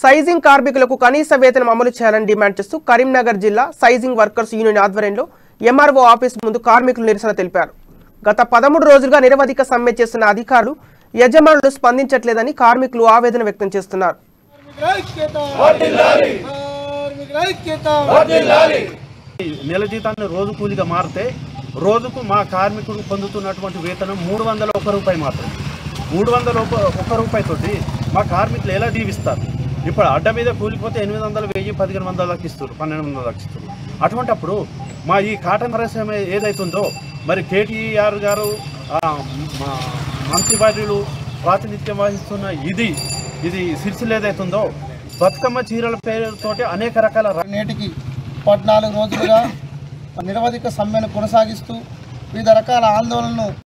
sizing కార్మికులకు కనీస వేతనం అమలు చేయాలని డిమాండ్ చేస్తూ కరీంనగర్ జిల్లా సైజింగ్ వర్కర్స్ యూనియన్ ఆధ్వర్యంలో ఎంఆర్ఓ ఆఫీస్ ముందు కార్మికులు నిరసన తెలిపారు గత పదమూడు రోజులుగా నిరవధిక సమ్మె చేస్తున్న అధికారులు యజమానులు స్పందించట్లేదని కార్మికులు ఆవేదన వ్యక్తం చేస్తున్నారు నెల జీతాన్ని రోజు కూలిగా మారితే రోజుకు మా కార్మికుడు పొందుతున్నటువంటి వేతనం మూడు వందల ఒక రూపాయి మాత్రం మూడు వందల ఒక ఒక రూపాయితోటి మా కార్మికులు ఎలా జీవిస్తారు ఇప్పుడు అడ్డ మీద కూలిపోతే ఎనిమిది వందలు వెయ్యి పదిహేను వందలకు ఇస్తారు పన్నెండు వందలకు ఇస్తారు అటువంటప్పుడు మా ఈ కాటన్ పరిశ్రమ ఏదైతుందో మరి కేటీఆర్ గారు ఆ, మా మంత్రివర్యులు ప్రాతినిధ్యం వహిస్తున్న ఇది ఇది సిరిసిల్ల ఏదైతుందో బతుకమ్మ చీరల పేరుతోటి అనేక రకాల ర- నేటికి పద్నాలుగు రోజులుగా నిరవధిక సమ్మెను కొనసాగిస్తూ వివిధ రకాల ఆందోళనను